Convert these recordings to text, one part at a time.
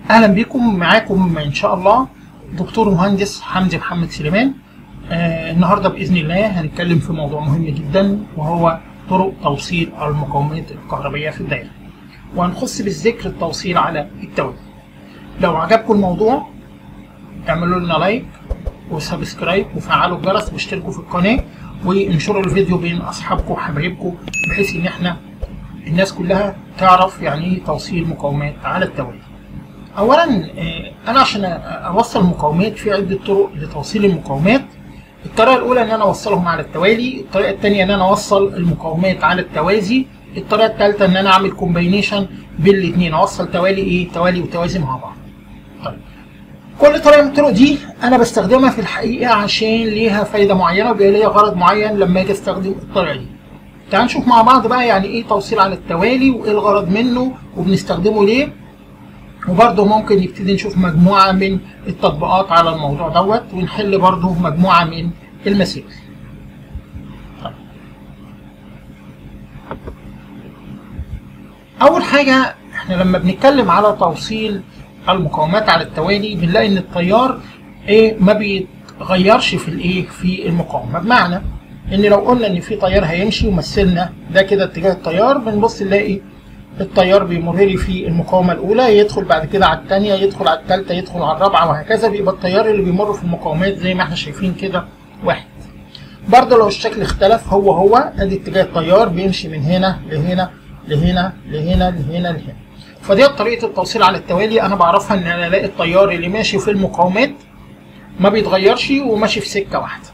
اهلا بكم معاكم ان شاء الله دكتور مهندس حمدي محمد سليمان آه النهارده باذن الله هنتكلم في موضوع مهم جدا وهو طرق توصيل المقاومات الكهربائيه في الدائره وهنخص بالذكر التوصيل على التوالي لو عجبكم الموضوع اعملوا لنا لايك وسبسكرايب وفعلوا الجرس واشتركوا في القناه وانشروا الفيديو بين اصحابكم وحبايبكم بحيث ان احنا الناس كلها تعرف يعني ايه توصيل مقاومات على التوالي اولا انا عشان اوصل مقاومات في عده طرق لتوصيل المقاومات الطريقه الاولى ان انا اوصلهم على التوالي الطريقه الثانيه ان انا اوصل المقاومات على التوازي الطريقه الثالثه ان انا اعمل كومباينيشن بين الاثنين اوصل توالي ايه توالي وتوازي مع بعض طيب كل طريقه من الطرق دي انا بستخدمها في الحقيقه عشان ليها فايده معينه وبيبقى ليها غرض معين لما اجي استخدم الطريقه دي تعال نشوف مع بعض بقى يعني ايه توصيل على التوالي وايه الغرض منه وبنستخدمه ليه وبرضه ممكن نبتدي نشوف مجموعة من التطبيقات على الموضوع دوت ونحل برضه مجموعة من المسائل طيب. أول حاجة احنا لما بنتكلم على توصيل المقاومات على التوالي بنلاقي إن التيار ايه ما بيتغيرش في الايه في المقاومة بمعنى إن لو قلنا إن في تيار هيمشي ومثلنا ده كده اتجاه التيار بنبص نلاقي التيار بيمر لي في المقاومة الأولى يدخل بعد كده على الثانية يدخل على الثالثة يدخل على الرابعة وهكذا بيبقى التيار اللي بيمر في المقاومات زي ما احنا شايفين كده واحد. برضه لو الشكل اختلف هو هو ادي اتجاه التيار بيمشي من هنا لهنا لهنا لهنا لهنا لهنا. فدي طريقة التوصيل على التوالي أنا بعرفها إن أنا ألاقي التيار اللي ماشي في المقاومات ما بيتغيرش وماشي في سكة واحدة.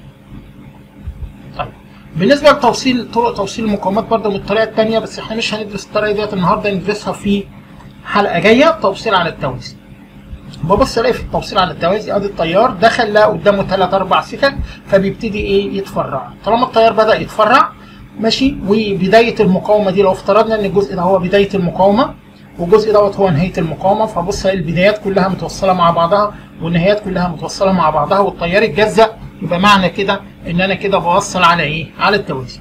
طيب بالنسبه لتوصيل طرق توصيل المقاومات برضه من الطريقه الثانيه بس احنا مش هندرس الطريقه ديت النهارده ندرسها في حلقه جايه توصيل على التوازي ببص الاقي في التوصيل على التوازي ادي التيار دخل لقى قدامه ثلاث اربع سكك فبيبتدي ايه يتفرع طالما التيار بدا يتفرع ماشي وبدايه المقاومه دي لو افترضنا ان الجزء ده هو بدايه المقاومه والجزء دوت هو نهايه المقاومه فبص الاقي البدايات كلها متوصله مع بعضها والنهايات كلها متوصله مع بعضها والتيار اتجزأ يبقى معنى كده ان انا كده بوصل على ايه على التوازي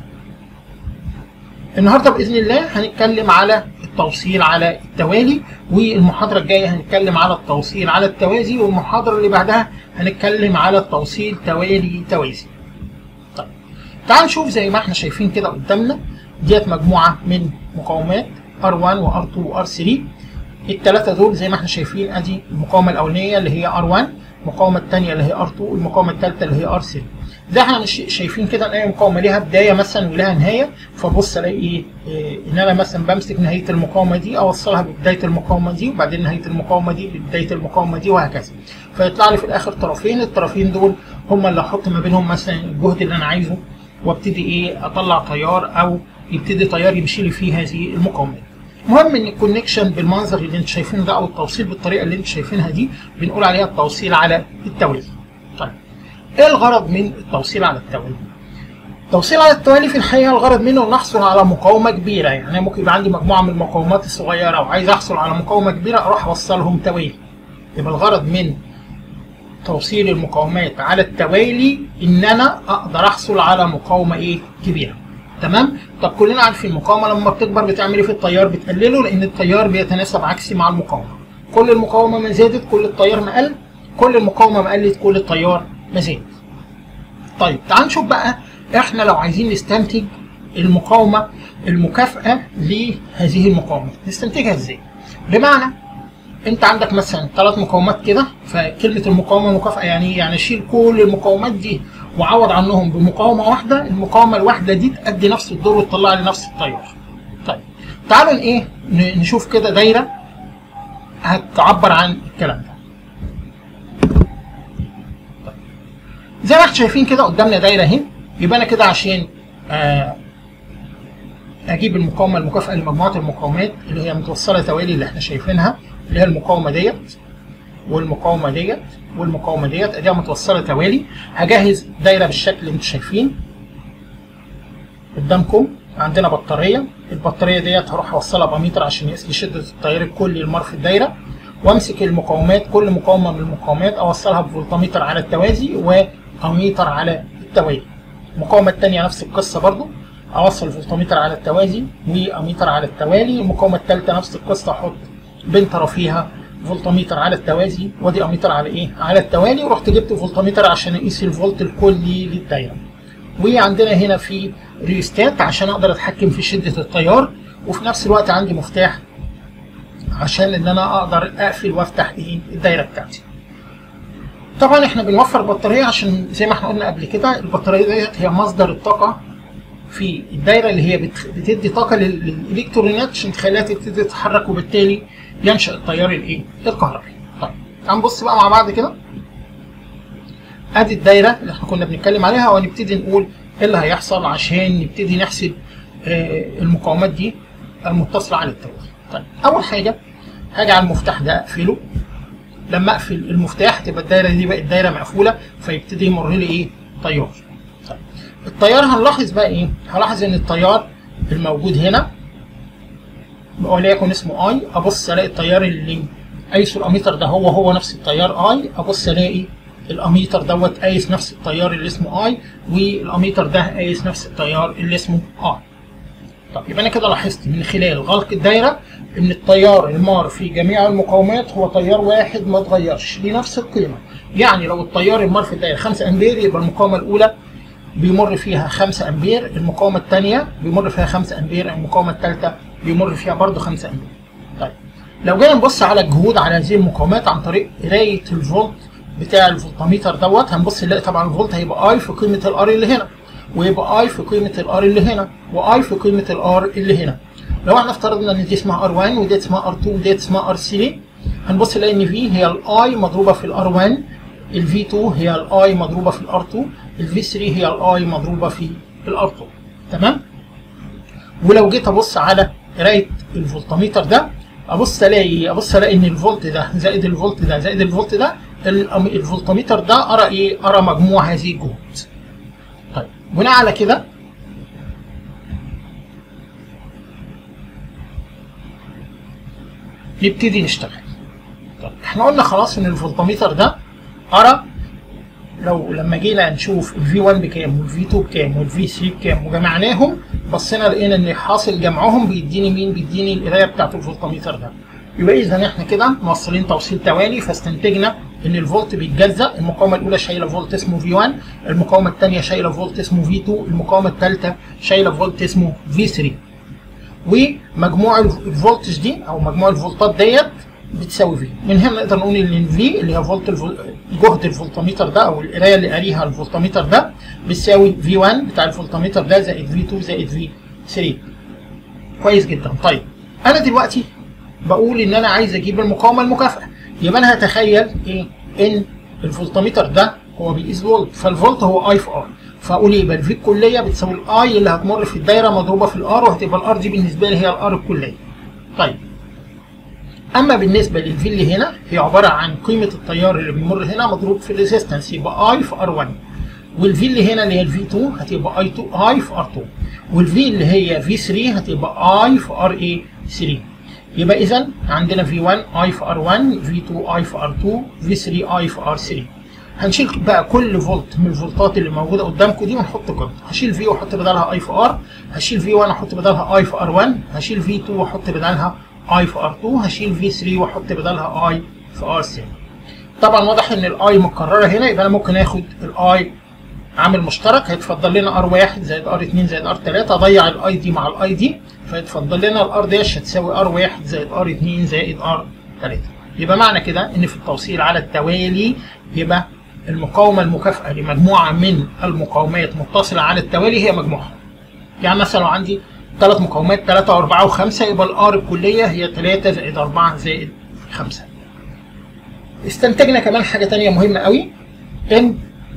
النهارده باذن الله هنتكلم على التوصيل على التوالي والمحاضره الجايه هنتكلم على التوصيل على التوازي والمحاضره اللي بعدها هنتكلم على التوصيل توالي توازي طيب تعال نشوف زي ما احنا شايفين كده قدامنا ديت مجموعه من مقاومات R1 وR2 وR3 الثلاثه دول زي ما احنا شايفين ادي المقاومه الاولانيه اللي هي R1 المقاومة الثانية اللي هي R2 والمقاومة الثالثة اللي هي R3 ده احنا مش شايفين كده ان اي مقاومة ليها بداية مثلا ولها نهاية فبص الاقي ايه, إيه ان انا مثلا بمسك نهاية المقاومة دي اوصلها ببداية المقاومة دي وبعدين نهاية المقاومة دي ببداية المقاومة دي وهكذا فيطلع لي في الاخر طرفين الطرفين دول هم اللي احط ما بينهم مثلا الجهد اللي انا عايزه وابتدي ايه اطلع تيار او يبتدي تيار يمشي لي في هذه المقاومات المهم ان الكونكشن بالمنظر اللي انتم شايفينه ده او التوصيل بالطريقه اللي انتم شايفينها دي بنقول عليها التوصيل على التوالي. طيب ايه الغرض من التوصيل على التوالي؟ التوصيل على التوالي في الحقيقه الغرض منه ان احصل على مقاومه كبيره يعني ممكن يبقى عندي مجموعه من المقاومات الصغيره وعايز احصل على مقاومه كبيره اروح اوصلهم توالي. يبقى الغرض من توصيل المقاومات على التوالي ان انا اقدر احصل على مقاومه ايه كبيره. تمام طب كلنا عارفين المقاومه لما بتكبر بتعمل ايه في التيار بتقلله لان التيار بيتناسب عكسي مع المقاومه كل المقاومه ما زادت كل التيار ما قل كل المقاومه ما قلت كل التيار ما زاد طيب تعال نشوف بقى احنا لو عايزين نستنتج المقاومه المكافئه لهذه المقاومه نستنتجها ازاي بمعنى انت عندك مثلا ثلاث مقاومات كده فكلمه المقاومه مكافئه يعني يعني شيل كل المقاومات دي وعوض عنهم بمقاومه واحده المقاومه الواحده دي تأدي نفس الدور وتطلع لي نفس التيار طيب تعالوا ايه نشوف كده دايره هتعبر عن الكلام ده طيب. زي ما احنا شايفين كده قدامنا دايره اهي يبقى انا كده عشان آه اجيب المقاومه المكافئه لمجموعه المقاومات اللي هي متوصله توالي اللي احنا شايفينها اللي هي المقاومه ديت والمقاومه ديت والمقاومه ديت اديها متوصله توالي هجهز دايره بالشكل اللي انتم شايفين قدامكم عندنا بطاريه البطاريه ديت هروح اوصلها باميتر عشان يقيس لي شده التيار الكلي لمر في الدايره وامسك المقاومات كل مقاومه من المقاومات اوصلها بفولتميتر على التوازي واميتر على التوالي المقاومه الثانيه نفس القصه برضو اوصل فولتميتر على التوازي واميتر على التوالي المقاومه الثالثه نفس القصه احط بين طرفيها فولتميتر على التوازي وادي اميتر على ايه؟ على التوالي ورحت جبت فولتميتر عشان اقيس الفولت الكلي للدايره. وعندنا هنا في ريستات عشان اقدر اتحكم في شده التيار وفي نفس الوقت عندي مفتاح عشان ان انا اقدر اقفل وافتح ايه الدايره بتاعتي. طبعا احنا بنوفر بطاريه عشان زي ما احنا قلنا قبل كده البطاريه ديت هي مصدر الطاقه في الدايره اللي هي بتدي طاقه للالكترونات عشان تخليها تبتدي تتحرك وبالتالي ينشا التيار الايه؟ الكهربي. طيب هنبص بقى مع بعض كده. ادي الدايره اللي احنا كنا بنتكلم عليها وهنبتدي نقول ايه اللي هيحصل عشان نبتدي نحسب آه المقاومات دي المتصله على التوالي. طيب اول حاجه هاجي على المفتاح ده اقفله لما اقفل المفتاح تبقى الدايره دي بقت دايره مقفوله فيبتدي يمر لي ايه؟ تيار. طيب التيار هنلاحظ بقى ايه؟ هلاحظ ان التيار الموجود هنا وليكن اسمه اي ابص الاقي التيار اللي قايسه الاميتر ده هو هو نفس التيار اي ابص الاقي الاميتر دوت قايس نفس التيار اللي اسمه اي والاميتر ده قايس نفس التيار اللي اسمه اي. طب يبقى انا كده لاحظت من خلال غلق الدايره ان التيار المار في جميع المقاومات هو تيار واحد ما اتغيرش لنفس القيمه. يعني لو التيار المار في الدايره 5 امبير يبقى المقاومه الاولى بيمر فيها 5 امبير، المقاومه الثانيه بيمر فيها 5 امبير، المقاومه الثالثه بيمر فيها برضه 5 امبير. طيب لو جينا نبص على الجهود على هذه المقاومات عن طريق قرايه الفولت بتاع الفولتميتر دوت هنبص نلاقي طبعا الفولت هيبقى اي في قيمه الار اللي هنا ويبقى اي في قيمه الار اللي هنا واي في قيمه الار اللي هنا لو احنا افترضنا ان دي اسمها ار 1 ودي اسمها ار 2 ودي اسمها ار 3 هنبص نلاقي ان في هي الاي مضروبه في الار 1 الفي 2 هي الاي مضروبه في الار 2 الفي 3 هي الاي مضروبه في الار 2 تمام ولو جيت ابص على قرايه الفولتميتر ده ابص الاقي ابص الاقي ان الفولت ده زائد الفولت ده زائد الفولت ده الفولتميتر ده ارى ايه؟ ارى مجموع هذه الجهود. طيب بناء على كده نبتدي نشتغل. طيب احنا قلنا خلاص ان الفولتميتر ده ارى لو لما جينا نشوف الفي 1 بكام والفي 2 بكام والفي 3 بكام وجمعناهم بصينا لقينا ان حاصل جمعهم بيديني مين؟ بيديني القرايه بتاعت الفولتميتر ده. يبقى اذا احنا كده موصلين توصيل توالي فاستنتجنا ان الفولت بيتجزأ المقاومه الاولى شايله فولت اسمه في 1 المقاومه الثانيه شايله فولت اسمه في 2 المقاومه الثالثه شايله فولت اسمه في 3 ومجموع الفولتج دي او مجموع الفولتات ديت بتساوي في من هنا نقدر نقول ان في اللي هي فولت الفول... جهد الفولتميتر ده او القرايه اللي قاريها الفولتميتر ده بتساوي في 1 بتاع الفولتميتر ده زائد في 2 زائد في 3 كويس جدا طيب انا دلوقتي بقول ان انا عايز اجيب المقاومه المكافئه يبقى انا هتخيل ايه ان الفولتميتر ده هو بيقيس فولت فالفولت هو اي في ار فاقول يبقى الفي الكليه بتساوي الاي اللي هتمر في الدايره مضروبه في الار وهتبقى الار دي بالنسبه لي هي الار الكليه طيب اما بالنسبه للفي اللي هنا هي عباره عن قيمه التيار اللي بيمر هنا مضروب في الريزيستنس يبقى اي في ار 1 والفي اللي هنا اللي هي الفي 2 هتبقى اي 2 اي في ار 2 والفي اللي هي في 3 هتبقى اي في ار اي 3 يبقى اذا عندنا في 1 اي في ار 1 في 2 اي في ار 2 في 3 اي في ار 3 هنشيل بقى كل فولت من الفولتات اللي موجوده قدامكم دي ونحط قيمته هشيل في واحط بدلها اي في ار هشيل في 1 احط بدلها اي في ار 1 هشيل في 2 واحط بدلها اي في ار 2 هشيل في 3 واحط بدلها اي في ار 3 طبعا واضح ان الاي متكرره هنا يبقى انا ممكن اخد الاي عامل مشترك هيتفضل لنا ار 1 زائد ار 2 زائد ار 3 اضيع الاي دي مع الاي دي فيتفضل لنا الار داش هتساوي ار 1 زائد ار 2 زائد ار 3 يبقى معنى كده ان في التوصيل على التوالي يبقى المقاومه المكافئه لمجموعه من المقاومات متصله على التوالي هي مجموعها يعني مثلا لو عندي ثلاث مقاومات 3 و4 و5 يبقى الار الكليه هي 3 زائد 4 زائد 5 استنتجنا كمان حاجه ثانيه مهمه قوي ان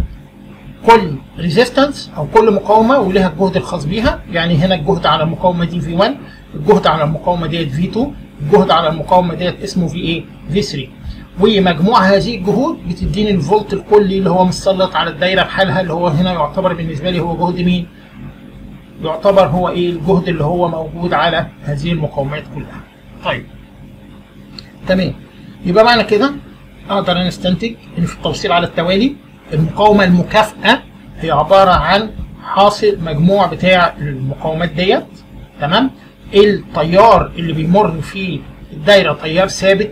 كل ريزيستنس او كل مقاومه ولها الجهد الخاص بيها يعني هنا الجهد على المقاومه دي في 1 الجهد على المقاومه ديت في 2 الجهد على المقاومه ديت اسمه في ايه في 3 ومجموع هذه الجهود بتديني الفولت الكلي اللي هو مسلط على الدايره بحالها اللي هو هنا يعتبر بالنسبه لي هو جهد مين يعتبر هو ايه الجهد اللي هو موجود على هذه المقاومات كلها طيب تمام يبقى معنى كده اقدر انا استنتج ان في التوصيل على التوالي المقاومة المكافئة هي عبارة عن حاصل مجموع بتاع المقاومات ديت تمام التيار اللي بيمر في الدايرة تيار ثابت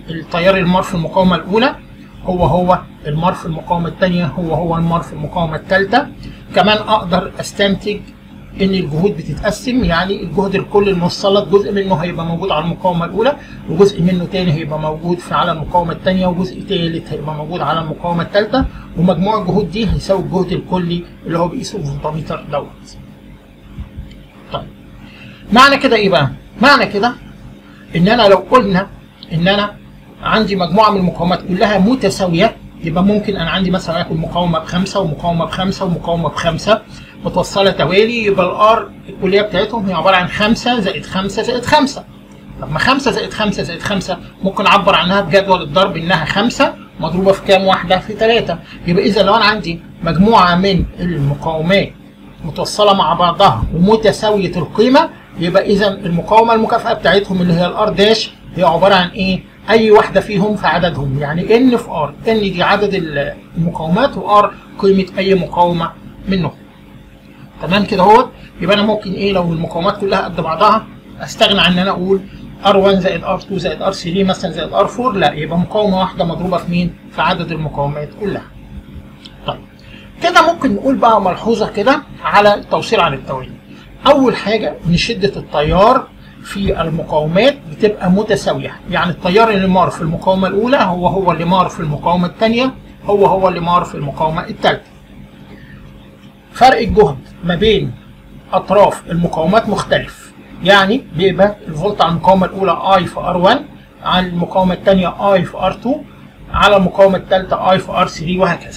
التيار المار في المقاومه الاولى هو هو المار في المقاومه الثانيه هو هو المار في المقاومه الثالثه كمان اقدر استنتج ان الجهود بتتقسم يعني الجهد الكلي الموصلات جزء منه هيبقى موجود على المقاومه الاولى وجزء منه تاني هيبقى موجود في على المقاومه الثانيه وجزء ثالث هيبقى موجود على المقاومه الثالثه ومجموع الجهود دي هيساوي الجهد الكلي اللي هو بيقيسه الفولتميتر دوت. طيب معنى كده ايه بقى؟ معنى كده ان انا لو قلنا ان انا عندي مجموعه من المقاومات كلها متساويه يبقى ممكن انا عندي مثلا يكون مقاومه بخمسه ومقاومه بخمسه ومقاومه بخمسه متوصله توالي يبقى الار الكليه بتاعتهم هي عباره عن 5 زائد 5 زائد 5 طب ما 5 زائد 5 زائد 5 ممكن اعبر عنها بجدول الضرب انها 5 مضروبه في كام واحده؟ في 3 يبقى اذا لو انا عندي مجموعه من المقاومات متوصله مع بعضها ومتساويه القيمه يبقى اذا المقاومه المكافئه بتاعتهم اللي هي الار داش هي عباره عن ايه؟ اي واحده فيهم في عددهم يعني ان في ار ان دي عدد المقاومات وار قيمه اي مقاومه منهم تمام كده اهوت يبقى انا ممكن ايه لو المقاومات كلها قد بعضها استغنى عن ان انا اقول R1 زائد R2 زائد R3 مثلا زائد R4 لا يبقى مقاومه واحده مضروبه في مين؟ في عدد المقاومات كلها. طيب كده ممكن نقول بقى ملحوظه كده على التوصيل على التوالي. اول حاجه ان شده التيار في المقاومات بتبقى متساويه، يعني التيار اللي مار في المقاومه الاولى هو هو اللي مار في المقاومه الثانيه هو هو اللي مار في المقاومه الثالثه. فرق الجهد ما بين اطراف المقاومات مختلف يعني بيبقى الفولت على المقاومه الاولى اي في ار 1 على المقاومه الثانيه اي في ار 2 على المقاومه الثالثه اي في ار 3 وهكذا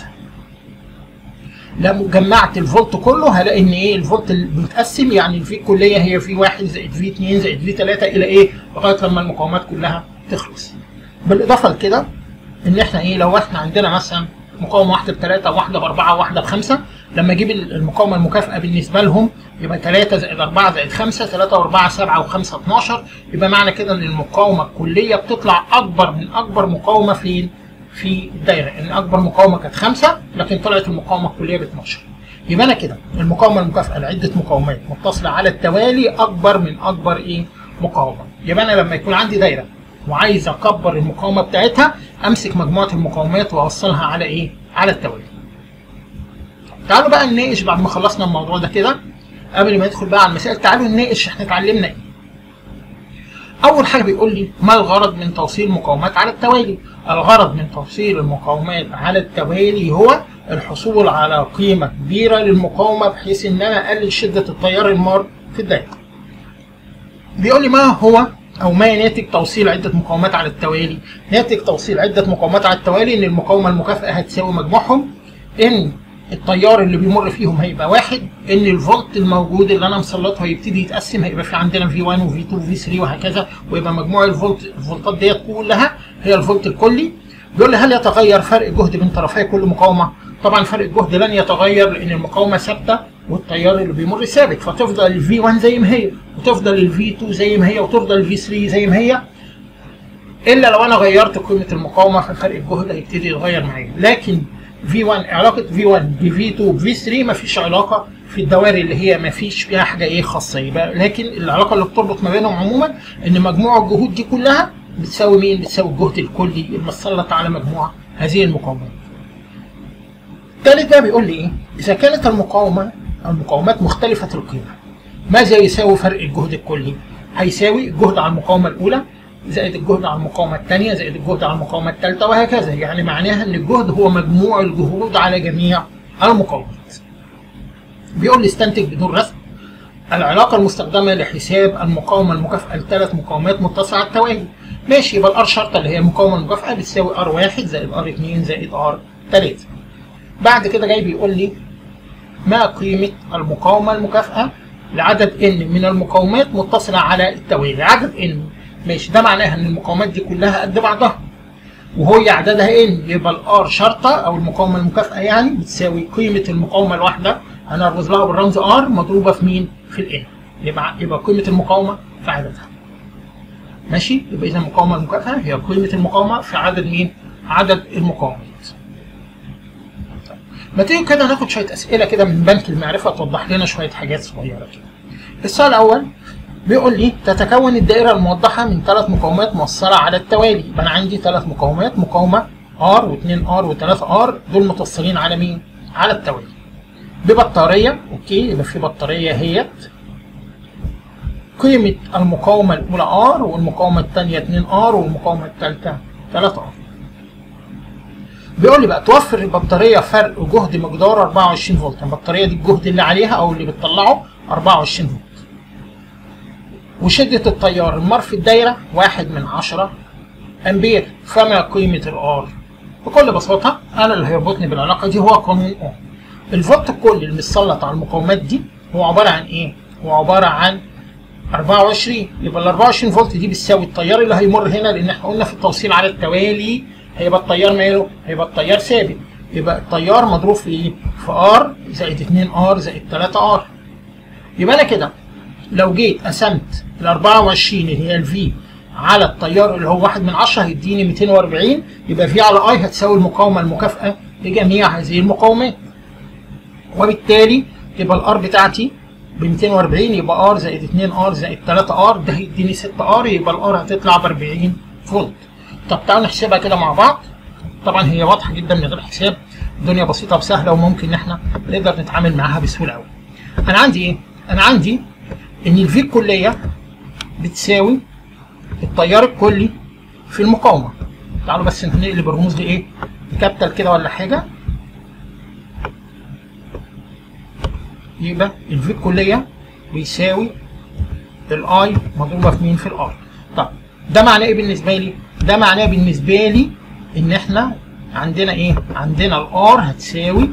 لو جمعت الفولت كله هلاقي ان ايه الفولت بيتقسم يعني الفي كليه هي في 1 زائد في 2 زائد في 3 الى ايه لغايه لما المقاومات كلها تخلص بالاضافه لكده ان احنا ايه لو احنا عندنا مثلا مقاومه واحده بثلاثه واحده باربعه واحده بخمسه لما اجيب المقاومه المكافئه بالنسبه لهم يبقى 3 زائد 4 زائد 5 3 و4 7 و5 12 يبقى معنى كده ان المقاومه الكليه بتطلع اكبر من اكبر مقاومه فين؟ في الدايره ان اكبر مقاومه كانت 5 لكن طلعت المقاومه الكليه ب 12 يبقى انا كده المقاومه المكافئه لعده مقاومات متصله على التوالي اكبر من اكبر ايه؟ مقاومه يبقى انا لما يكون عندي دايره وعايز اكبر المقاومه بتاعتها امسك مجموعه المقاومات واوصلها على ايه؟ على التوالي. تعالوا بقى نناقش بعد ما خلصنا الموضوع ده كده قبل ما ندخل بقى على المسائل تعالوا نناقش احنا اتعلمنا ايه. اول حاجه بيقول لي ما الغرض من توصيل مقاومات على التوالي؟ الغرض من توصيل المقاومات على التوالي هو الحصول على قيمه كبيره للمقاومه بحيث ان انا اقلل شده التيار المار في الدايره. بيقول لي ما هو او ما ناتج توصيل عده مقاومات على التوالي ناتج توصيل عده مقاومات على التوالي ان المقاومه المكافئه هتساوي مجموعهم ان التيار اللي بيمر فيهم هيبقى واحد ان الفولت الموجود اللي انا مسلطه هيبتدي يتقسم هيبقى في عندنا في 1 وفي 2 وفي 3 وهكذا ويبقى مجموع الفولت الفولتات ديت كلها هي الفولت الكلي بيقول لي هل يتغير فرق الجهد بين طرفي كل مقاومه؟ طبعا فرق الجهد لن يتغير لان المقاومه ثابته والتيار اللي بيمر ثابت فتفضل الفي 1 زي ما هي وتفضل الفي 2 زي ما هي وتفضل الفي 3 زي ما هي الا لو انا غيرت قيمه المقاومه ففرق الجهد هيبتدي يتغير معايا لكن في 1 علاقه في 1 بفي 2 بفي 3 ما فيش علاقه في الدوائر اللي هي ما فيش فيها حاجه ايه خاصه يبقى لكن العلاقه اللي بتربط ما بينهم عموما ان مجموع الجهود دي كلها بتساوي مين؟ بتساوي الجهد الكلي المسلط على مجموع هذه المقاومات. الثالث بقى بيقول لي ايه؟ اذا كانت المقاومه المقاومات مختلفه القيمه ماذا يساوي فرق الجهد الكلي؟ هيساوي الجهد على المقاومه الاولى زائد الجهد على المقاومة الثانية زائد الجهد على المقاومة الثالثة وهكذا يعني معناها ان الجهد هو مجموع الجهود على جميع المقاومات بيقول لي استنتج بدون رسم العلاقة المستخدمة لحساب المقاومة المكافئة لثلاث مقاومات متصلة على التوالي ماشي يبقى الار شرطة اللي هي المقاومة المكافئة بتساوي ار واحد زائد ار اتنين زائد ار تلاتة بعد كده جاي بيقول لي ما قيمة المقاومة المكافئة لعدد ان من المقاومات متصلة على التوالي عدد ان ماشي ده معناها ان المقاومات دي كلها قد بعضها وهي عددها ان يبقى الار شرطه او المقاومه المكافئه يعني بتساوي قيمه المقاومه الواحده هنرمز لها بالرمز ار مضروبه في مين؟ في الان يبقى يبقى قيمه المقاومه في عددها ماشي يبقى اذا المقاومه المكافئه هي قيمه المقاومه في عدد مين؟ عدد المقاومات ما تيجي كده ناخد شويه اسئله كده من بنك المعرفه توضح لنا شويه حاجات صغيره كده السؤال الاول بيقول لي تتكون الدائره الموضحه من ثلاث مقاومات موصله على التوالي يبقى انا عندي ثلاث مقاومات مقاومه ار و2 ار و3 ار دول متصلين على مين على التوالي ببطاريه اوكي يبقى في بطاريه هيت قيمه المقاومه الاولى ار والمقاومه الثانيه 2 ار والمقاومه الثالثه 3 ار بيقول لي بقى توفر البطاريه فرق جهد مقدار 24 فولت البطاريه دي الجهد اللي عليها او اللي بتطلعه 24 فولت وشدة التيار المار في الدايرة واحد من عشرة أمبير فما قيمة الآر؟ بكل بساطة أنا اللي هيربطني بالعلاقة دي هو قانون أوم الفولت الكلي المتسلط على المقاومات دي هو عبارة عن إيه؟ هو عبارة عن 24 يبقى ال 24 فولت دي بتساوي التيار اللي هيمر هنا لأن احنا قلنا في التوصيل على التوالي هيبقى التيار ماله؟ هيبقى التيار ثابت يبقى التيار مضروب في إيه؟ في ار زائد 2 ار زائد 3 ار يبقى أنا كده لو جيت قسمت ال 24 اللي هي الفي على التيار اللي هو 1 من 10 هيديني 240 يبقى في على اي هتساوي المقاومه المكافئه لجميع هذه المقاومات وبالتالي يبقى الار بتاعتي ب 240 يبقى ار زائد 2 ار زائد 3 ار ده هيديني 6 ار يبقى الار هتطلع ب 40 فولت طب تعالوا نحسبها كده مع بعض طبعا هي واضحه جدا من غير حساب الدنيا بسيطه وسهله وممكن ان احنا نقدر نتعامل معاها بسهوله قوي انا عندي ايه انا عندي ان الفي الكليه بتساوي التيار الكلي في المقاومه تعالوا بس نقلب الرموز دي ايه بكابيتال كده ولا حاجه يبقى الفي الكليه بيساوي الاي مضروبه في مين في الار طب ده معناه ايه بالنسبه لي ده معناه بالنسبه لي ان احنا عندنا ايه عندنا الار هتساوي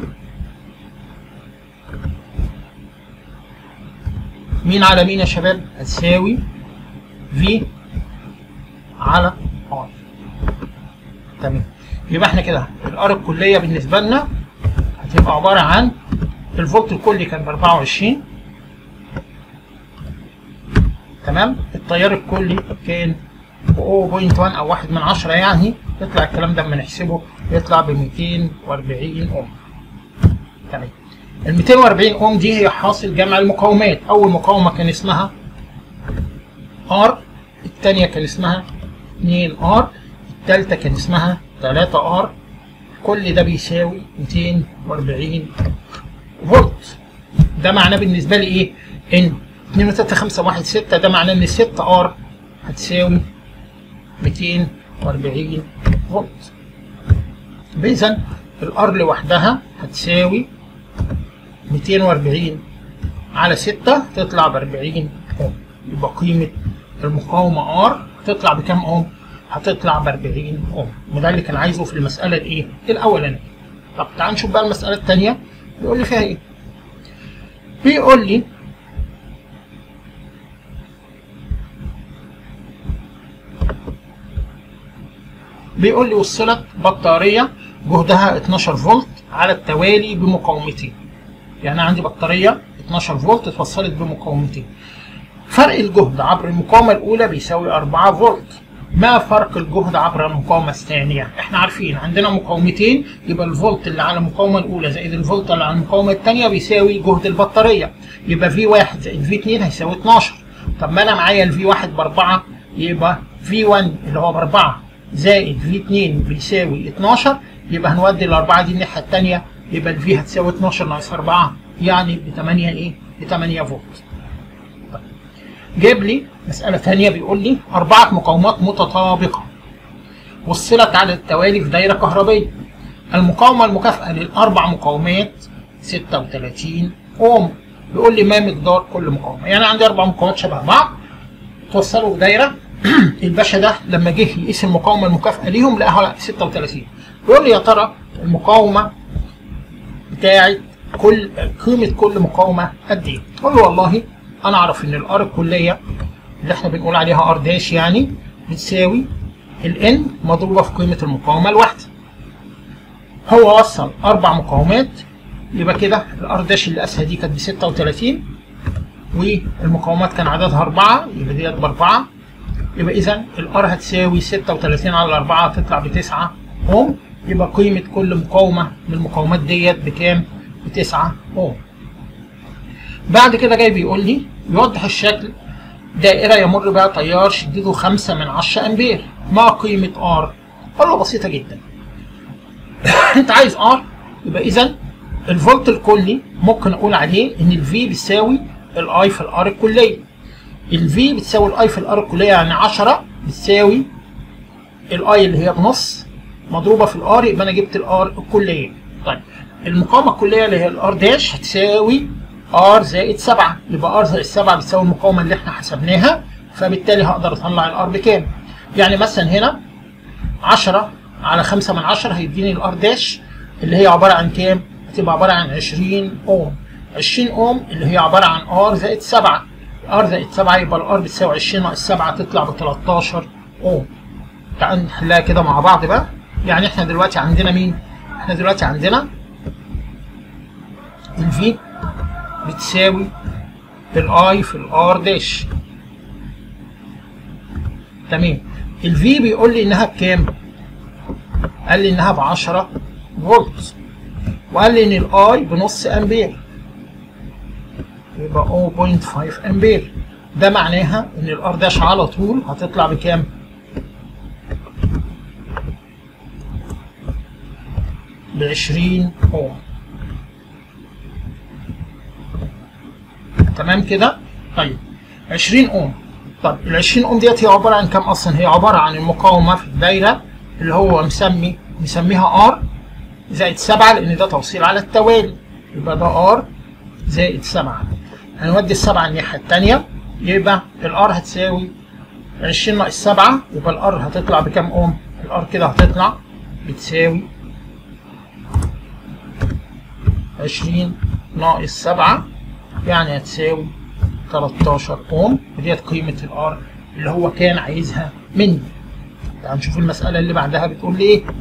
مين على مين يا شباب هتساوي في على ار تمام يبقى احنا كده الار الكليه بالنسبه لنا هتبقى عباره عن الفولت الكلي كان ب 24 تمام التيار الكلي كان 0.1 او 1 من 10 يعني يطلع الكلام ده لما نحسبه يطلع ب 240 اوم تمام ال 240 اوم دي هي حاصل جمع المقاومات اول مقاومه كان اسمها ار الثانيه كان اسمها 2 ار الثالثه كان اسمها 3 ار كل ده بيساوي 240 فولت ده معناه بالنسبه لي ايه ان 2 3 5 1 6 ده معناه ان 6 ار هتساوي 240 فولت اذا الار لوحدها هتساوي 240 على 6 تطلع ب 40 اوم يبقى قيمه المقاومه ار تطلع بكام اوم؟ هتطلع ب 40 اوم وده اللي كان عايزه في المساله الايه؟ الاولانيه. طب تعال نشوف بقى المساله الثانيه بيقول لي فيها ايه؟ بيقول لي بيقول لي وصلت بطاريه جهدها 12 فولت على التوالي بمقاومتين. يعني عندي بطاريه 12 فولت اتوصلت بمقاومتين. فرق الجهد عبر المقاومه الاولى بيساوي 4 فولت. ما فرق الجهد عبر المقاومه الثانيه؟ احنا عارفين عندنا مقاومتين يبقى الفولت اللي على المقاومه الاولى زائد الفولت اللي على المقاومه الثانيه بيساوي جهد البطاريه. يبقى في 1 زائد في 2 هيساوي 12. طب ما انا معايا الفي 1 ب 4 يبقى في 1 اللي هو ب 4 زائد في 2 بيساوي 12 يبقى هنودي الاربعه دي الناحيه الثانيه يبقى الفي هتساوي 12 ناقص 4 يعني ب 8 ايه؟ ب 8 فولت. طيب. جاب لي مساله ثانيه بيقول لي اربعه مقاومات متطابقه وصلت على التوالي في دايره كهربيه. المقاومه المكافئه للاربع مقاومات 36 اوم. بيقول لي ما مقدار كل مقاومه؟ يعني عندي اربع مقاومات شبه بعض توصلوا دايره الباشا ده لما جه يقيس المقاومه المكافئه ليهم لقاها 36 بيقول لي يا ترى المقاومه بتاعت كل قيمه كل مقاومه قد ايه؟ اقول له والله انا اعرف ان الار الكليه اللي احنا بنقول عليها ار داش يعني بتساوي الان مضروبه في قيمه المقاومه الواحده. هو وصل اربع مقاومات يبقى كده الار داش اللي قاسها دي كانت ب 36 والمقاومات كان عددها اربعه يبقى ديت باربعه يبقى اذا الار هتساوي 36 على 4 تطلع ب 9 اوم يبقى قيمه كل مقاومه من المقاومات ديت بكام؟ ب 9 اوم. بعد كده جاي بيقول لي يوضح الشكل دائرة يمر بها تيار شدته 5 من 10 أمبير ما قيمة R؟ قال له بسيطة جدا أنت عايز R يبقى إذا الفولت الكلي ممكن أقول عليه إن ال V بيساوي ال I في الار الكلية ال V بتساوي ال I في الار الكلية يعني 10 بتساوي ال I اللي هي بنص مضروبة في الار يبقى أنا جبت الار الكلية طيب المقاومة الكلية اللي هي الار داش هتساوي ار زائد 7 يبقى ار زائد 7 بتساوي المقاومه اللي احنا حسبناها فبالتالي هقدر اطلع الار بكام يعني مثلا هنا 10 على 5 من 10 هيديني الار داش اللي هي عباره عن كام هتبقى عباره عن 20 اوم 20 اوم اللي هي عباره عن ار زائد 7 ار زائد 7 يبقى الار بتساوي 20 ناقص 7 تطلع ب 13 اوم تعال نحلها كده مع بعض بقى يعني احنا دلوقتي عندنا مين احنا دلوقتي عندنا الفي بتساوي الاي في الار داش تمام الفي بيقول لي انها بكام قال لي انها ب 10 فولت وقال لي ان الاي بنص امبير يبقى 0.5 امبير ده معناها ان الار داش على طول هتطلع بكام ب 20 اوم تمام كده طيب 20 اوم طب ال 20 اوم ديت هي عباره عن كام اصلا هي عباره عن المقاومه في الدايره اللي هو مسمي مسميها ار زائد 7 لان ده توصيل على التوالي يبقى ده ار زائد 7 هنودي السبعه الناحيه الثانيه يبقى الار هتساوي 20 ناقص 7 يبقى الار هتطلع بكام اوم الار كده هتطلع بتساوي 20 ناقص 7 يعني هتساوي 13 اوم وديت قيمه الار اللي هو كان عايزها مني تعال نشوف المساله اللي بعدها بتقول لي ايه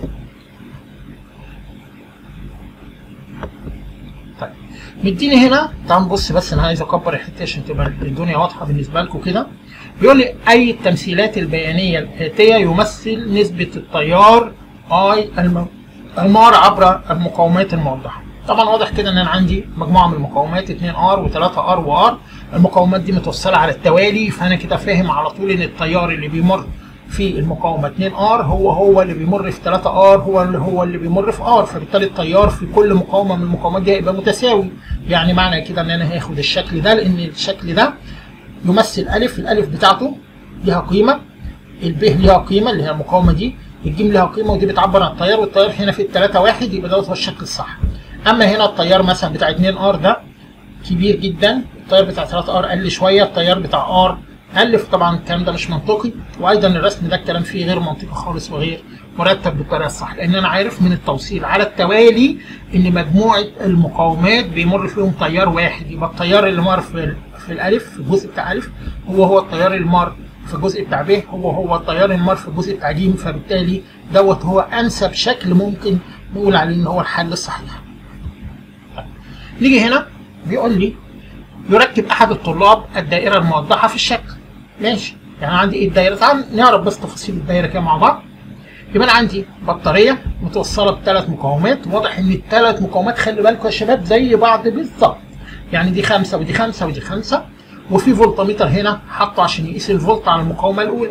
طيب مديني هنا تعال نبص بس انا عايز اكبر الحته عشان تبقى الدنيا واضحه بالنسبه لكم كده بيقول لي اي التمثيلات البيانيه الاتيه يمثل نسبه التيار اي المار عبر المقاومات الموضحه طبعا واضح كده ان انا عندي مجموعه من المقاومات 2 ار و3 ار وار المقاومات دي متوصله على التوالي فانا كده فاهم على طول ان التيار اللي بيمر في المقاومه 2 ار هو هو اللي بيمر في 3 ار هو اللي هو اللي بيمر في ار فبالتالي التيار في كل مقاومه من المقاومات دي هيبقى متساوي يعني معنى كده ان انا هاخد الشكل ده لان الشكل ده يمثل الف الالف بتاعته ليها قيمه الب ليها قيمه اللي هي المقاومه دي الجيم ليها قيمه ودي بتعبر عن التيار والتيار هنا في الثلاثه واحد يبقى دوت هو الشكل الصح اما هنا التيار مثلا بتاع 2 ار ده كبير جدا التيار بتاع 3 ار قل شويه التيار بتاع ار قل طبعا الكلام ده مش منطقي وايضا الرسم ده الكلام فيه غير منطقي خالص وغير مرتب بالطريقه الصح لان انا عارف من التوصيل على التوالي ان مجموعه المقاومات بيمر فيهم تيار واحد يبقى التيار اللي مر في في الالف في الجزء بتاع الف هو هو التيار اللي مر في الجزء بتاع ب هو هو التيار اللي مر في الجزء بتاع ج فبالتالي دوت هو انسب شكل ممكن نقول عليه ان هو الحل الصحيح. نيجي هنا بيقول لي يركب احد الطلاب الدائره الموضحه في الشكل ماشي يعني عندي ايه الدايره تعال نعرف بس تفاصيل الدايره كده مع بعض يبقى انا عندي بطاريه متوصله بثلاث مقاومات واضح ان الثلاث مقاومات خلي بالكم يا شباب زي بعض بالظبط يعني دي خمسه ودي خمسه ودي خمسه وفي فولتميتر هنا حاطه عشان يقيس الفولت على المقاومه الاولى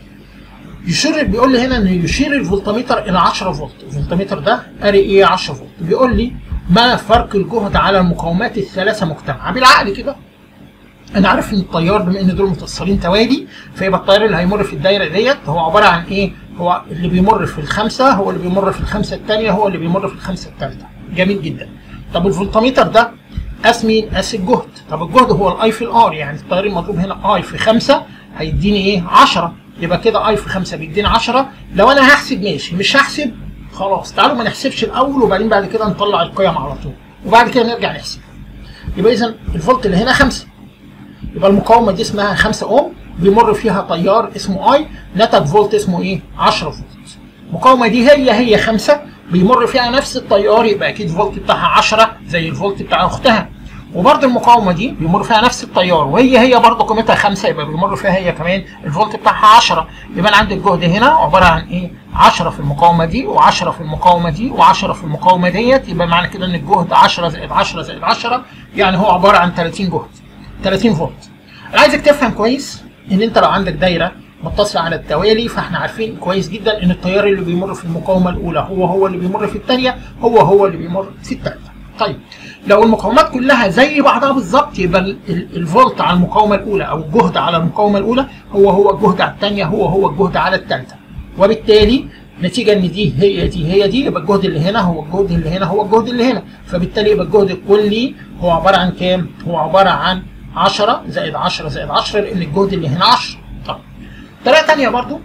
يشير بيقول لي هنا ان يشير الفولتميتر الى 10 فولت الفولتميتر ده قاري ايه 10 فولت بيقول لي ما فرق الجهد على المقاومات الثلاثه مجتمعه بالعقل كده انا عارف ان التيار بما ان دول متوصلين توالي فيبقى التيار اللي هيمر في الدايره ديت هو عباره عن ايه؟ هو اللي بيمر في الخمسه هو اللي بيمر في الخمسه الثانيه هو اللي بيمر في الخمسه الثالثه جميل جدا طب الفولتميتر ده قاس مين؟ قاس الجهد طب الجهد هو الاي في الار يعني التيار المضروب هنا اي في 5 هيديني ايه؟ 10 يبقى كده اي في 5 بيديني 10 لو انا هحسب ماشي مش هحسب خلاص تعالوا ما نحسبش الاول وبعدين بعد كده نطلع القيم على طول وبعد كده نرجع نحسب يبقى اذا الفولت اللي هنا 5 يبقى المقاومه دي اسمها 5 اوم بيمر فيها تيار اسمه اي نتج فولت اسمه ايه 10 فولت المقاومه دي هي هي 5 بيمر فيها نفس التيار يبقى اكيد الفولت بتاعها 10 زي الفولت بتاع اختها وبرده المقاومه دي بيمر فيها نفس التيار وهي هي برده قيمتها 5 يبقى بيمر فيها هي كمان الفولت بتاعها 10 يبقى انا عندي الجهد هنا عباره عن ايه 10 في المقاومه دي و10 في المقاومه دي و10 في المقاومه ديت يبقى معنى كده ان الجهد 10 زائد 10 زائد 10 يعني هو عباره عن 30 جهد 30 فولت انا عايزك تفهم كويس ان انت لو عندك دايره متصله على التوالي فاحنا عارفين كويس جدا ان التيار اللي بيمر في المقاومه الاولى هو هو اللي بيمر في الثانيه هو هو اللي بيمر في الثالثه طيب لو المقاومات كلها زي بعضها بالظبط يبقى ال- ال- الفولت على المقاومه الاولى او الجهد على المقاومه الاولى هو هو الجهد على الثانيه هو هو الجهد على الثالثه وبالتالي نتيجة ان دي هي دي هي دي يبقى الجهد اللي هنا هو الجهد اللي هنا هو الجهد اللي هنا فبالتالي يبقى الجهد الكلي هو عبارة عن كام؟ هو عبارة عن 10 زائد 10 زائد 10 لان الجهد اللي هنا 10 طب طريقة تانية برضو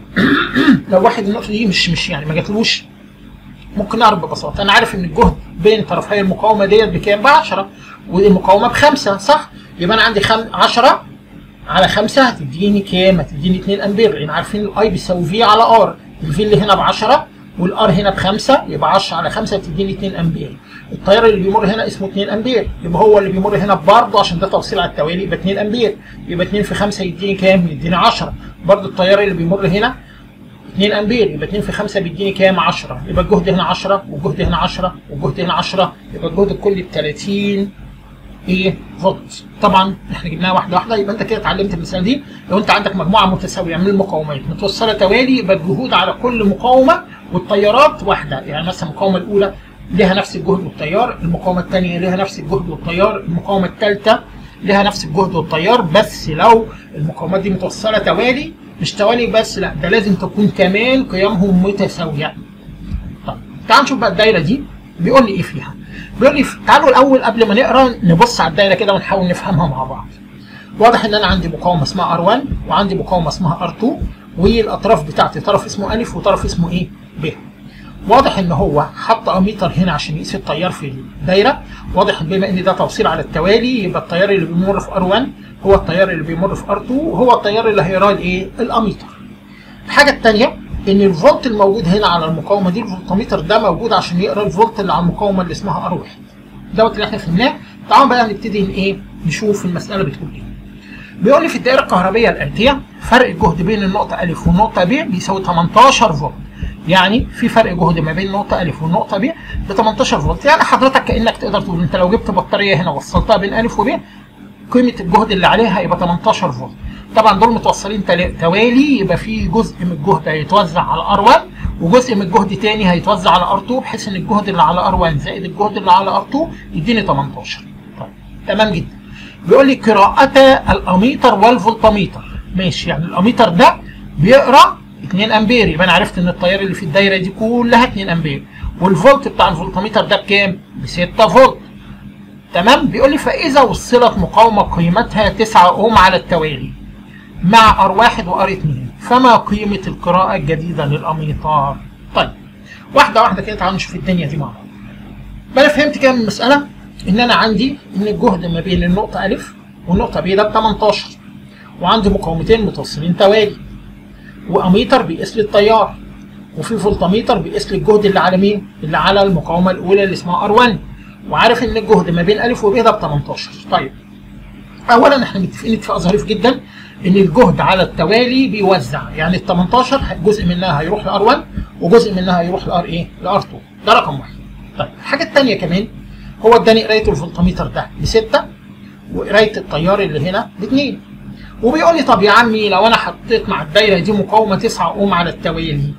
لو واحد النقطة دي مش مش يعني ما جاتلوش ممكن نعرف ببساطة أنا عارف إن الجهد بين طرفي المقاومة ديت بكام؟ ب 10 والمقاومة بخمسة صح؟ يبقى أنا عندي خم... 10 على 5 هتديني كام؟ هتديني 2 أمبير لأن عارفين الأي بيساوي في على ار الفي اللي هنا ب 10 والار هنا بخمسة يبقى 10 على 5 تديني 2 امبير التيار اللي بيمر هنا اسمه 2 امبير يبقى هو اللي بيمر هنا برضه عشان ده توصيل على التوالي يبقى 2 امبير يبقى 2 في 5 يديني كام يديني 10 برضه التيار اللي بيمر هنا 2 امبير يبقى 2 في 5 بيديني كام 10 يبقى الجهد هنا 10 والجهد هنا 10 والجهد هنا 10 يبقى الجهد الكلي ب 30 ايه فولت طبعا احنا جبناها واحده واحده يبقى انت كده اتعلمت المساله دي لو انت عندك مجموعه متساويه من المقاومات متوصله توالي يبقى الجهود على كل مقاومه والتيارات واحده يعني مثلا المقاومه الاولى لها نفس الجهد والتيار المقاومه الثانيه لها نفس الجهد والتيار المقاومه الثالثه لها نفس الجهد والتيار بس لو المقاومات دي متوصله توالي مش توالي بس لا ده لازم تكون كمان قيمهم متساويه طيب تعال نشوف بقى الدايره دي بيقول لي ايه فيها بيقول لي تعالوا الاول قبل ما نقرا نبص على الدايره كده ونحاول نفهمها مع بعض واضح ان انا عندي مقاومه اسمها R1 وعندي مقاومه اسمها R2 والاطراف بتاعتي طرف اسمه أ وطرف اسمه ايه ب واضح ان هو حط اميتر هنا عشان يقيس التيار في الدايره واضح بما ان ده توصيل على التوالي يبقى التيار اللي بيمر في R1 هو التيار اللي بيمر في R2 وهو التيار اللي هيقراه الايه الاميتر الحاجه الثانيه ان الفولت الموجود هنا على المقاومه دي الفولتميتر ده موجود عشان يقرا الفولت اللي على المقاومه اللي اسمها ار1 دوت اللي احنا فهمناه تعالوا بقى نبتدي ايه نشوف المساله بتقول ايه بيقول لي في الدائره الكهربيه الاتيه فرق الجهد بين النقطه ا والنقطه ب بيساوي 18 فولت يعني في فرق جهد ما بين النقطه ا والنقطه ب ب 18 فولت يعني حضرتك كانك تقدر تقول انت لو جبت بطاريه هنا وصلتها بين ا وب قيمه الجهد اللي عليها يبقى 18 فولت طبعا دول متوصلين توالي يبقى في جزء من الجهد هيتوزع على ار1 وجزء من الجهد تاني هيتوزع على ار2 بحيث ان الجهد اللي على ار1 زائد الجهد اللي على ار2 يديني 18 طيب تمام جدا بيقول لي قراءة الاميتر والفولتميتر ماشي يعني الاميتر ده بيقرا 2 امبير يبقى انا عرفت ان التيار اللي في الدايره دي كلها 2 امبير والفولت بتاع الفولتميتر ده بكام؟ ب 6 فولت تمام بيقول لي فاذا وصلت مقاومه قيمتها 9 اوم على التوالي مع R1 و R2 فما قيمة القراءة الجديدة للأميطار؟ طيب واحدة واحدة كده تعالوا نشوف الدنيا دي مع بعض. أنا فهمت كده من المسألة إن أنا عندي إن الجهد ما بين النقطة أ والنقطة ب ده ب 18 وعندي مقاومتين متوصلين توالي وأميتر بيقيس لي التيار وفي فولتميتر بيقيس لي الجهد اللي على مين؟ اللي على المقاومة الأولى اللي اسمها R1 وعارف إن الجهد ما بين أ وب ده ب 18 طيب أولا إحنا متفقين اتفاق ظريف جدا ان الجهد على التوالي بيوزع يعني ال 18 جزء منها هيروح ل R1 وجزء منها هيروح ل R ايه؟ ل R2 ده رقم واحد. طيب الحاجه الثانيه كمان هو اداني قرايه الفولتميتر ده ب 6 وقرايه التيار اللي هنا ب 2 وبيقول لي طب يا عمي لو انا حطيت مع الدايره دي مقاومه 9 اوم على التوالي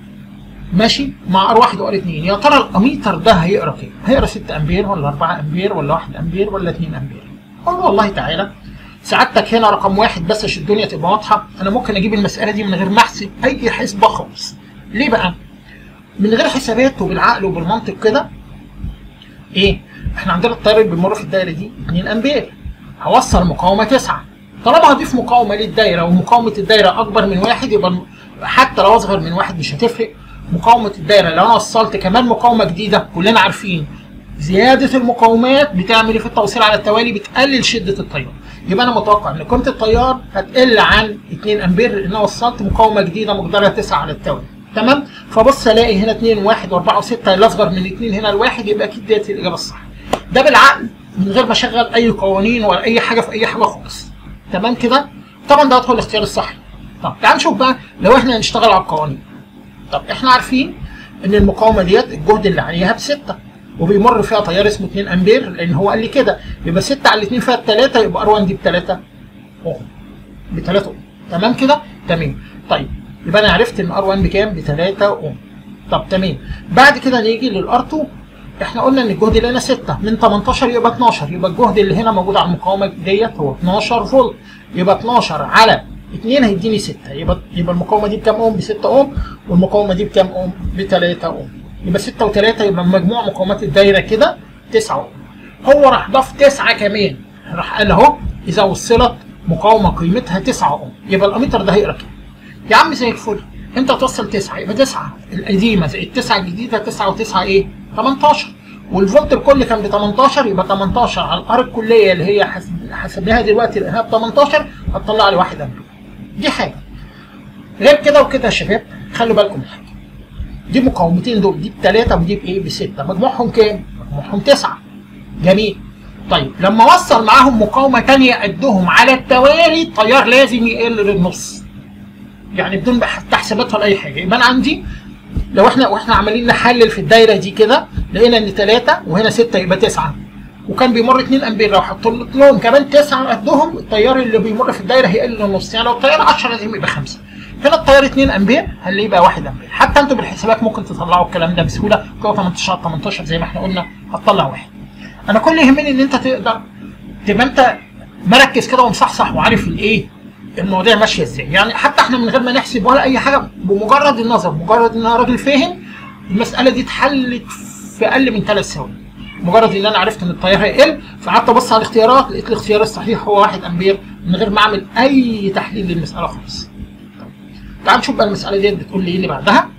ماشي مع ار 1 وار 2 يا ترى الاميتر ده هيقرا كام؟ هيقرا 6 امبير ولا 4 امبير ولا 1 امبير ولا 2 امبير؟ اقول له والله تعالى سعادتك هنا رقم واحد بس عشان الدنيا تبقى واضحه انا ممكن اجيب المساله دي من غير ما احسب اي حسبه خالص ليه بقى من غير حسابات وبالعقل وبالمنطق كده ايه احنا عندنا التيار اللي بيمر في الدايره دي 2 امبير هوصل مقاومه 9 طالما هضيف مقاومه للدايره ومقاومه الدايره اكبر من واحد يبقى حتى لو اصغر من واحد مش هتفرق مقاومه الدايره لو انا وصلت كمان مقاومه جديده كلنا عارفين زياده المقاومات بتعمل ايه في التوصيل على التوالي بتقلل شده التيار يبقى انا متوقع ان قيمه التيار هتقل عن 2 امبير لان انا وصلت مقاومه جديده مقدارها 9 على التوالي تمام فبص الاقي هنا 2 1 و4 و6 الاصغر من 2 هنا الواحد يبقى اكيد ديت الاجابه الصح ده بالعقل من غير ما اشغل اي قوانين ولا اي حاجه في اي حاجه خالص تمام كده طبعا ده هو الاختيار الصح طب تعال نشوف بقى لو احنا هنشتغل على القوانين طب احنا عارفين ان المقاومه ديت الجهد اللي عليها بستة وبيمر فيها تيار اسمه 2 امبير لان هو قال لي كده يبقى 6 على 2 فيها 3 يبقى ار1 دي ب 3 اوم ب 3 اوم تمام كده تمام طيب يبقى انا عرفت ان ار1 بكام ب 3 اوم طب تمام بعد كده نيجي للار 2 احنا قلنا ان الجهد اللي هنا 6 من 18 يبقى 12 يبقى الجهد اللي هنا موجود على المقاومه ديت هو 12 فولت يبقى 12 على 2 هيديني 6 يبقى يبقى المقاومه دي بكام اوم ب 6 اوم والمقاومه دي بكام اوم ب 3 اوم يبقى 6 و3 يبقى مجموع مقاومات الدايره كده 9 اوم هو راح ضاف 9 كمان راح قال اهو اذا وصلت مقاومه قيمتها 9 اوم يبقى الاميتر ده هيقرا كام يا عم زي الفل انت توصل 9 يبقى 9 القديمه زي التسعه الجديده 9 و9 ايه 18 والفولت الكل كان ب 18 يبقى 18 على الار الكليه اللي هي حسبناها دلوقتي لقيناها ب 18 هتطلع لي 1 امبير دي حاجه غير كده وكده يا شباب خلوا بالكم من حاجه دي مقاومتين دول دي بثلاثه ودي بايه؟ بسته مجموعهم كام؟ مجموعهم تسعه جميل طيب لما اوصل معاهم مقاومه ثانيه قدهم على التوالي التيار لازم يقل للنص يعني بدون تحسيبات ولا اي حاجه يبقى انا عندي لو احنا واحنا عمالين نحلل في الدايره دي كده لقينا ان 3 وهنا 6 يبقى 9 وكان بيمر 2 امبير لو حطيت لهم كمان 9 قدهم التيار اللي بيمر في الدايره هيقل للنص يعني لو التيار 10 لازم يبقى 5 هنا التيار 2 امبير هنلاقيه يبقى 1 امبير حتى انتوا بالحسابات ممكن تطلعوا الكلام ده بسهوله كده 18 18 زي ما احنا قلنا هتطلع واحد انا كل اللي يهمني ان انت تقدر تبقى انت مركز كده ومصحصح وعارف الايه المواضيع ماشيه ازاي يعني حتى احنا من غير ما نحسب ولا اي حاجه بمجرد النظر مجرد ان انا راجل فاهم المساله دي اتحلت في اقل من ثلاث ثواني مجرد ان انا عرفت ان التيار هيقل فقعدت ابص على الاختيارات لقيت الاختيار الصحيح هو 1 امبير من غير ما اعمل اي تحليل للمساله خالص تعال نشوف بقى المساله ديت بتقول لي ايه اللي بعدها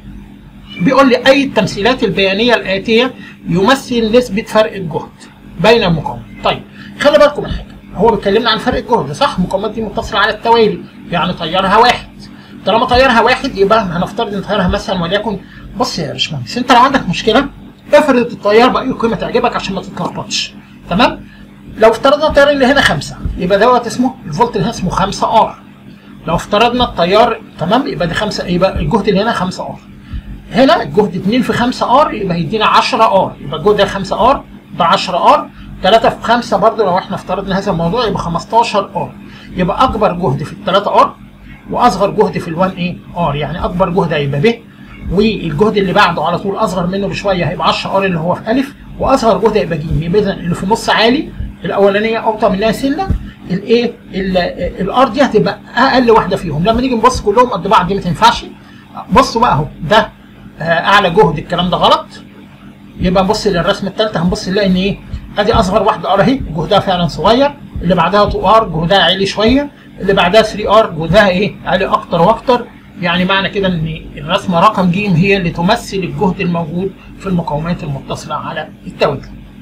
بيقول لي اي التمثيلات البيانيه الاتيه يمثل نسبه فرق الجهد بين المقاومه طيب خلي بالكم من حاجه هو بيكلمنا عن فرق الجهد صح المقاومات دي متصله على التوالي يعني تيارها واحد طالما تيارها واحد يبقى هنفترض ان تيارها مثلا وليكن بص يا باشمهندس انت لو عندك مشكله افرض التيار باي قيمه تعجبك عشان ما تتلخبطش تمام لو افترضنا التيار اللي هنا 5 يبقى دوت اسمه الفولت اللي هنا اسمه 5 ار لو افترضنا التيار تمام يبقى دي 5 يبقى الجهد اللي هنا 5 ار هنا الجهد 2 في 5 ار يبقى هيدينا 10 ار يبقى الجهد ده 5 ار ده 10 ار 3 في 5 برضه لو احنا افترضنا هذا الموضوع يبقى 15 ار يبقى اكبر جهد في ال 3 ار واصغر جهد في ال 1 ايه ار يعني اكبر جهد هيبقى ب والجهد اللي بعده على طول اصغر منه بشويه هيبقى 10 ار اللي هو في الف واصغر جهد هيبقى ج يبقى اذا اللي في النص عالي الاولانيه اوطى منها سنه الايه الار دي هتبقى اقل واحده فيهم لما نيجي نبص كلهم قد بعض دي ما تنفعش بصوا بقى اهو ده اعلى جهد الكلام ده غلط يبقى نبص للرسمه الثالثه هنبص نلاقي ان ايه ادي اصغر واحده ار اهي جهدها فعلا صغير اللي بعدها 2 ار جهدها عالي شويه اللي بعدها 3 ار جهدها ايه عالي اكتر واكتر يعني معنى كده ان الرسمه رقم ج هي اللي تمثل الجهد الموجود في المقاومات المتصله على التوالي.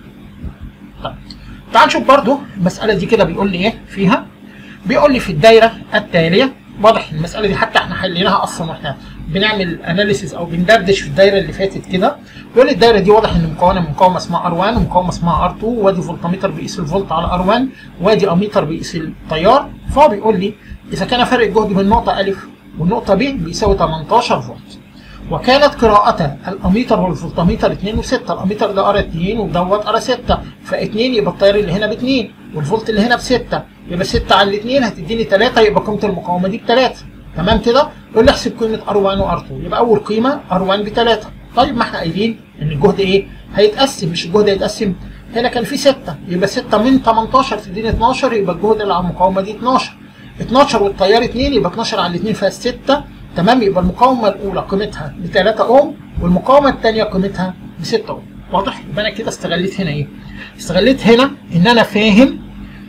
طيب تعال نشوف برضو المساله دي كده بيقول لي ايه فيها بيقول لي في الدايره التاليه واضح المساله دي حتى احنا حليناها اصلا واحنا بنعمل اناليسيز او بندردش في الدايره اللي فاتت كده بيقول لي الدايره دي واضح ان مكونه من مقاومه اسمها ار1 ومقاومه اسمها ار2 وادي فولتميتر بيقيس الفولت على ار1 وادي اميتر بيقيس التيار فهو بيقول لي اذا كان فرق الجهد من نقطه ا والنقطه ب بيساوي 18 فولت وكانت قراءة الاميتر والفولتميتر 2 و6 الاميتر ده ار 2 ودوت ار 6 ف2 يبقى التيار اللي هنا ب 2 والفولت اللي هنا ب 6 يبقى 6 على الاثنين هتديني 3 يبقى قيمه المقاومه دي ب 3 تمام كده يقول لي احسب قيمه ار1 وار2 يبقى اول قيمه ار1 ب 3 طيب ما احنا قايلين ان الجهد ايه هيتقسم مش الجهد هيتقسم هنا كان في 6 يبقى 6 من 18 تديني 12 يبقى الجهد اللي على المقاومه دي 12 12 والتيار 2 يبقى 12 على الاثنين فيها 6 تمام يبقى المقاومه الاولى قيمتها ب 3 اوم والمقاومه الثانيه قيمتها ب 6 اوم واضح يبقى انا كده استغليت هنا ايه استغليت هنا ان انا فاهم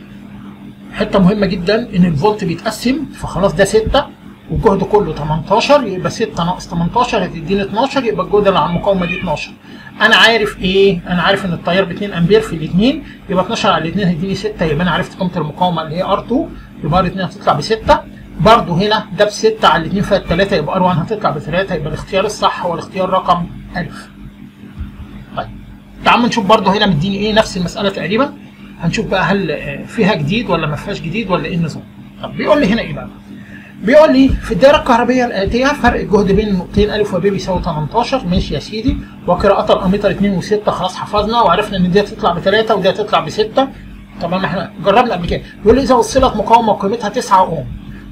حته مهمه جدا ان الفولت بيتقسم فخلاص ده 6 والجهد كله 18 يبقى 6 ناقص 18 هتديني 12 يبقى الجهد اللي على المقاومه دي 12 انا عارف ايه انا عارف ان التيار ب 2 امبير في الاثنين يبقى 12 على الاثنين هيديني 6 يبقى انا عرفت قيمه المقاومه اللي هي ار2 يبقى ار2 هتطلع ب 6 برضه هنا ده ب 6 على الاثنين فيها 3 يبقى ار1 هتطلع ب 3 يبقى الاختيار الصح هو الاختيار رقم الف طيب تعالوا نشوف برضه هنا مديني ايه نفس المساله تقريبا هنشوف بقى هل فيها جديد ولا ما فيهاش جديد ولا ايه النظام طب بيقول لي هنا ايه بقى بيقول لي في الدائره الكهربيه الاتيه فرق الجهد بين النقطتين ا وب بيساوي 18 ماشي يا سيدي وقراءه الاميتر 2 و6 خلاص حفظنا وعرفنا ان دي هتطلع ب 3 ودي هتطلع ب 6 طبعا احنا جربنا قبل كده بيقول لي اذا وصلت مقاومه قيمتها 9 اوم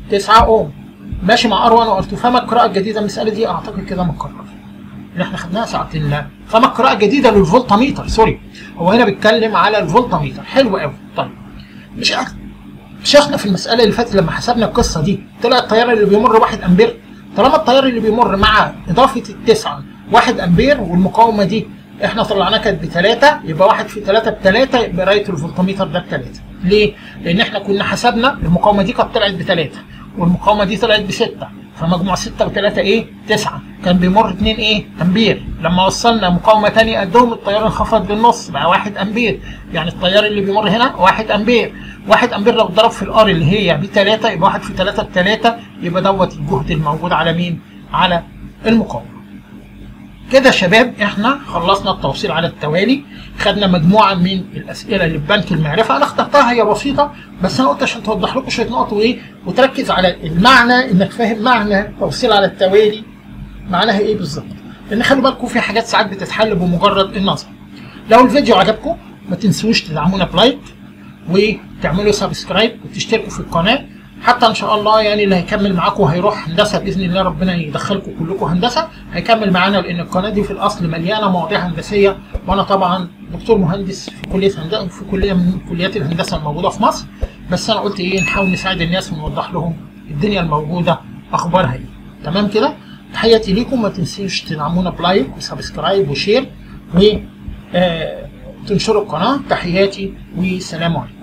9 اوم ماشي مع ار 1 وار 2 فما القراءه الجديده المساله دي اعتقد كده مكرره اللي احنا خدناها ساعتين لا فما القراءه الجديده للفولتميتر سوري هو هنا بيتكلم على الفولتميتر حلو قوي طيب مش أخ... مش احنا في المساله اللي فاتت لما حسبنا القصه دي طلع التيار اللي بيمر 1 امبير طالما التيار اللي بيمر مع اضافه التسعه 1 امبير والمقاومه دي احنا طلعناها كانت بثلاثه يبقى 1 في 3 بثلاثه يبقى قرايه الفولتميتر ده بثلاثه ليه؟ لان احنا كنا حسبنا المقاومه دي كانت طلعت بثلاثه والمقاومه دي طلعت بسته فمجموع 6 و3 ايه؟ 9 كان بيمر 2 ايه؟ امبير لما وصلنا مقاومه ثانيه قدهم التيار انخفض بالنص بقى 1 امبير يعني التيار اللي بيمر هنا 1 امبير 1 امبير لو اتضرب في الار اللي هي ب 3 يبقى 1 في 3 ب 3 يبقى دوت الجهد الموجود على مين؟ على المقاومه. كده يا شباب احنا خلصنا التوصيل على التوالي خدنا مجموعه من الاسئله اللي في بنك المعرفه انا اخترتها هي بسيطه بس انا قلت عشان توضح لكم شويه نقط وايه وتركز على المعنى انك فاهم معنى التوصيل على التوالي معناها ايه بالظبط لان خلوا بالكم في حاجات ساعات بتتحل بمجرد النظر لو الفيديو عجبكم ما تنسوش تدعمونا بلايك وتعملوا سبسكرايب وتشتركوا في القناه حتى ان شاء الله يعني اللي هيكمل معاكم هيروح هندسه باذن الله ربنا يدخلكم كلكم هندسه هيكمل معانا لان القناه دي في الاصل مليانه مواضيع هندسيه وانا طبعا دكتور مهندس في كليه هندسه في كليه من كليات الهندسه الموجوده في مصر بس انا قلت ايه نحاول نساعد الناس ونوضح لهم الدنيا الموجوده اخبارها ايه تمام كده تحياتي ليكم ما تنسوش تدعمونا بلايك وسبسكرايب وشير و آه تنشروا القناه تحياتي والسلام عليكم